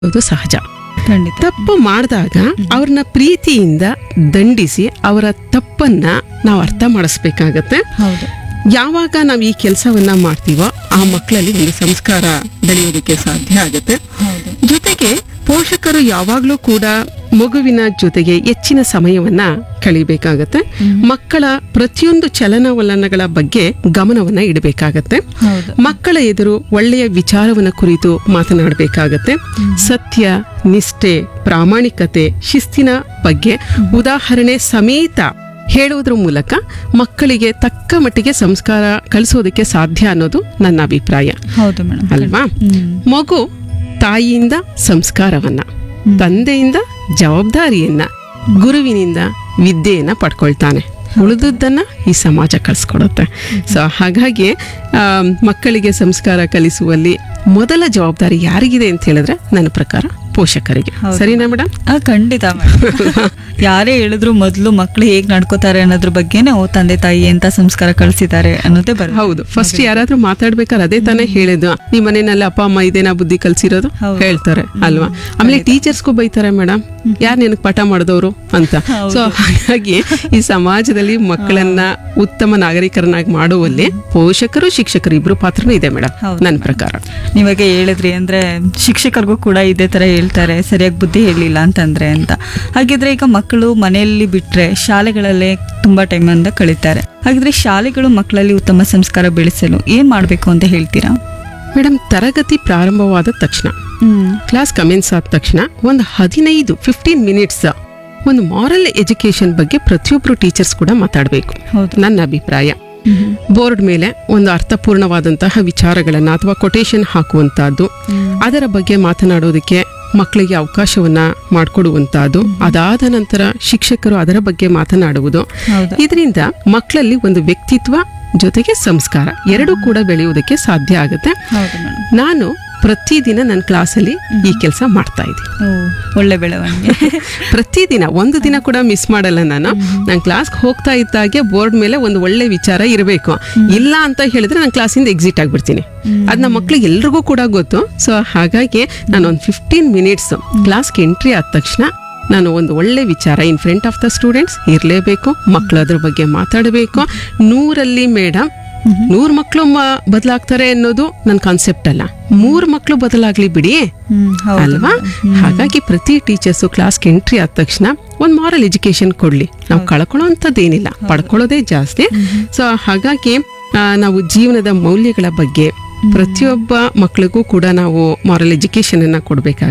ಅದು ಸಹಜ ಖಂಡಿತ ತಪ್ಪು ಮಾಡಿದಾಗ ಅವ್ರನ್ನ ಪ್ರೀತಿಯಿಂದ ದಂಡಿಸಿ ಅವರ ತಪ್ಪನ್ನ ನಾವು ಅರ್ಥ ಮಾಡಿಸ್ಬೇಕಾಗತ್ತೆ ಹೌದು ಯಾವಾಗ ನಾವು ಈ ಕೆಲಸವನ್ನ ಮಾಡ್ತೀವೋ ಆ ಮಕ್ಕಳಲ್ಲಿ ಒಂದು ಸಂಸ್ಕಾರ ಬೆಳೆಯೋದಕ್ಕೆ ಸಾಧ್ಯ ಆಗುತ್ತೆ ಹೌದು ಜೊತೆಗೆ ಪೋಷಕರು ಯಾವಾಗ್ಲೂ ಕೂಡ ಮಗುವಿನ ಜೊತೆಗೆ ಹೆಚ್ಚಿನ ಸಮಯವನ್ನ ಕಳಿಬೇಕಾಗತ್ತೆ ಮಕ್ಕಳ ಪ್ರತಿಯೊಂದು ಚಲನವಲನಗಳ ಬಗ್ಗೆ ಗಮನವನ್ನ ಇಡಬೇಕಾಗತ್ತೆ ಹೌದು ಮಕ್ಕಳ ಎದುರು ಒಳ್ಳೆಯ ವಿಚಾರವನ್ನ ಕುರಿತು ಮಾತನಾಡಬೇಕಾಗತ್ತೆ ಸತ್ಯ ನಿಷ್ಠೆ ಪ್ರಾಮಾಣಿಕತೆ ಶಿಸ್ತಿನ ಬಗ್ಗೆ ಉದಾಹರಣೆ ಸಮೇತ ಹೇಳುವುದರ ಮೂಲಕ ಮಕ್ಕಳಿಗೆ ತಕ್ಕ ಮಟ್ಟಿಗೆ ಸಂಸ್ಕಾರ ಕಲಿಸೋದಕ್ಕೆ ಸಾಧ್ಯ ಅನ್ನೋದು ನನ್ನ ಅಭಿಪ್ರಾಯ ಹೌದು ಮೇಡಮ್ ಅಲ್ವಾ ಹ್ಮ್ ಮಗು ತಾಯಿಯಿಂದ ಸಂಸ್ಕಾರವನ್ನ ತಂದೆಯಿಂದ ಜವಾಬ್ದಾರಿಯನ್ನ ಗುರುವಿನಿಂದ ವಿದ್ಯೆಯನ್ನ ಪಡ್ಕೊಳ್ತಾನೆ ಉಳಿದದ್ದನ್ನ ಈ ಸಮಾಜ ಕಲಿಸ್ಕೊಡುತ್ತೆ ಸೊ ಹಾಗಾಗಿ ಆ, ಮಕ್ಕಳಿಗೆ ಸಂಸ್ಕಾರ ಕಲಿಸುವಲ್ಲಿ ಮೊದಲ ಜವಾಬ್ದಾರಿ ಯಾರಿಗಿದೆ ಅಂತ ಹೇಳಿದ್ರೆ ನನ್ನ ಪ್ರಕಾರ ಪೋಷಕರಿಗೆ ಹೌದು. ಸರಿನಾ ಮೇಡಮ್ ಆ ಖಂಡಿತ ಮೇಡಮ್ ಯಾರೇ ಹೇಳಿದ್ರು ಮೊದಲು ಮಕ್ಳು ಹೇಗ್ ನಡ್ಕೋತಾರೆ ಅನ್ನೋದ್ರ ಬಗ್ಗೆನೇ ಓ ತಂದೆ ತಾಯಿ ಎಂತ ಸಂಸ್ಕಾರ ಕಳಿಸಿದ್ದಾರೆ ಅನ್ನೋದೇ ಬರುತ್ತೆ ಹೌದು ಫಸ್ಟ್ ಯಾರಾದ್ರೂ ಮಾತಾಡ್ಬೇಕಾದ್ರೆ ಅದೇ ತಾನೇ ಹೇಳಿದ್ದು ನಿಮ್ಮ ಮನೆಯಲ್ಲಿ ಅಪ್ಪ ಅಮ್ಮ ಇದೇನಾ ಬುದ್ಧಿ ಕಲ್ಸಿರೋದು ಹೌದು. ಹೇಳ್ತಾರೆ ಅಲ್ವಾ ಆಮೇಲೆ ಟೀಚರ್ಸ್ಗೂ ಬೈತಾರೆ ಮೇಡಮ್ ಯಾರು ನಿನಗೆ ಪಾಠ ಮಾಡಿದವರು ಅಂತ ಹೌದು. ಸೊ ಹಾಗಾಗಿ ಈ ಸಮಾಜದಲ್ಲಿ ಮಕ್ಕಳನ್ನ ಉತ್ತಮ ನಾಗರಿಕರನ್ನಾಗಿ ಮಾಡುವಲ್ಲಿ ಪೋಷಕರು ಶಿಕ್ಷಕರು ಇಬ್ರು ಪಾತ್ರನೂ ಇದೆ ಮೇಡಮ್ ಹೌದು ನನ್ನ ಪ್ರಕಾರ ನೀವಾಗೆ ಹೇಳಿದ್ರಿ ಅಂದ್ರೆ ಶಿಕ್ಷಕರಿಗೂ ಕೂಡ ಇದೇ ತರ ಹೇಳ್ತಾರೆ ಸರಿಯಾಗಿ ಬುದ್ಧಿ ಹೇಳಿಲ್ಲ ಅಂತಂದ್ರೆ ಅಂತ ಹಾಗಿದ್ರೆ ಈಗ ಮಕ್ಕಳು ಮನೆಯಲ್ಲಿ ಬಿಟ್ರೆ ಶಾಲೆಗಳಲ್ಲೇ ತುಂಬಾ ಟೈಮ್ ಅಂತ ಕಳೀತಾರೆ ಹಾಗಿದ್ರೆ ಶಾಲೆಗಳು ಮಕ್ಕಳಲ್ಲಿ ಉತ್ತಮ ಸಂಸ್ಕಾರ ಬೆಳೆಸಲು ಏನ್ ಮಾಡ್ಬೇಕು ಅಂತ ಹೇಳ್ತೀರಾ ಮೇಡಮ್ ತರಗತಿ ಪ್ರಾರಂಭವಾದ ತಕ್ಷಣ ಹ್ಮ್ ಕ್ಲಾಸ್ ಕಮೆನ್ಸ್ ಆದ ತಕ್ಷಣ ಒಂದು ಹದಿನೈದು ಫಿಫ್ಟೀನ್ ಮಿನಿಟ್ಸ್ ಒಂದು ಮಾರಲ್ ಎಜುಕೇಶನ್ ಬಗ್ಗೆ ಪ್ರತಿಯೊಬ್ರು ಟೀಚರ್ಸ್ ಕೂಡ ಮಾತಾಡಬೇಕು ಹೌದು ನನ್ನ ಅಭಿಪ್ರಾಯ ಹ್ಮ್ ಬೋರ್ಡ್ ಮೇಲೆ ಒಂದು ಅರ್ಥಪೂರ್ಣವಾದಂತಹ ವಿಚಾರಗಳನ್ನ ಅಥವಾ ಕೊಟೇಶನ್ ಹಾಕುವಂತಹದ್ದು ಅದರ ಬಗ್ಗೆ ಮಾತನಾಡೋದಕ್ಕೆ ಮಕ್ಕಳಿಗೆ ಅವಕಾಶವನ್ನ ಮಾಡಿಕೊಡುವಂತಹದ್ದು ಅದಾದ ನಂತರ ಶಿಕ್ಷಕರು ಅದರ ಬಗ್ಗೆ ಮಾತನಾಡುವುದು ಹೌದು ಇದರಿಂದ ಮಕ್ಕಳಲ್ಲಿ ಒಂದು ವ್ಯಕ್ತಿತ್ವ ಜೊತೆಗೆ ಸಂಸ್ಕಾರ ಎರಡೂ ಕೂಡ ಬೆಳೆಯುವುದಕ್ಕೆ ಸಾಧ್ಯ ಆಗುತ್ತೆ ಹೌದು ಮೇಡಮ್ ನಾನು ಪ್ರತಿದಿನ ನನ್ನ ಕ್ಲಾಸಲ್ಲಿ ಈ ಕೆಲಸ ಮಾಡ್ತಾ ಇದ್ದೀನಿ ಓ ಒಳ್ಳೆ ಬೆಳವಣಿಗೆ ಪ್ರತಿದಿನ ಒಂದು ದಿನ ಕೂಡ ಮಿಸ್ ಮಾಡಲ್ಲ ನಾನು ನಾನು ಕ್ಲಾಸ್ಗೆ ಹೋಗ್ತಾ ಇದ್ದಾಗೆ ಬೋರ್ಡ್ ಮೇಲೆ ಒಂದು ಒಳ್ಳೆ ವಿಚಾರ ಇರಬೇಕು ಇಲ್ಲ ಅಂತ ಹೇಳಿದ್ರೆ ನಾನು ಕ್ಲಾಸಿಂದ ಎಕ್ಸಿಟ್ ಆಗ್ಬಿಡ್ತೀನಿ ಅದು ನಮ್ಮ ಮಕ್ಳಿಗೆ ಎಲ್ರಿಗೂ ಕೂಡ ಗೊತ್ತು ಸೊ ಹಾಗಾಗಿ ನಾನು ಒಂದು ಫಿಫ್ಟೀನ್ ಮಿನಿಟ್ಸ್ ಕ್ಲಾಸ್ಗೆ ಎಂಟ್ರಿ ಆದ ತಕ್ಷಣ ನಾನು ಒಂದು ಒಳ್ಳೆ ವಿಚಾರ in front of the students ಇರಲೇಬೇಕು ಮಕ್ಕಳು ಅದ್ರ ಬಗ್ಗೆ ಮಾತಾಡಬೇಕು ನೂರಲ್ಲಿ ಮೇಡಮ್ ನೂರ್ ಮಕ್ಕಳು ಬದಲಾಗ್ತಾರೆ ಅನ್ನೋದು ನನ್ನ ಕಾನ್ಸೆಪ್ಟ್ ಅಲ್ಲ ಮೂರ್ ಮಕ್ಕಳು ಬದಲಾಗ್ಲಿ ಬಿಡಿ ಹ್ಮ್ ಹೌದು ಅಲ್ವಾ ಹಾಗಾಗಿ ಪ್ರತಿ ಟೀಚರ್ಸು ಕ್ಲಾಸ್ಗೆ ಎಂಟ್ರಿ ಆದ ತಕ್ಷಣ ಒಂದು ಮಾರಲ್ ಎಜುಕೇಶನ್ ಕೊಡ್ಲಿ ನಾವು ಕಳ್ಕೊಳ್ಳೋಂಥದ್ದೇನಿಲ್ಲ ಪಡ್ಕೊಳ್ಳೋದೇ ಜಾಸ್ತಿ ಸೊ ಹಾಗಾಗಿ ಆ, ನಾವು ಜೀವನದ ಮೌಲ್ಯಗಳ ಬಗ್ಗೆ ಪ್ರತಿಯೊಬ್ಬ ಮಕ್ಕಳಿಗೂ ಕೂಡ ನಾವು ಮಾರಲ್ ಎಜುಕೇಶನ್ ಅನ್ನ ಕೊಡ್ಬೇಕಾಗುತ್ತೆ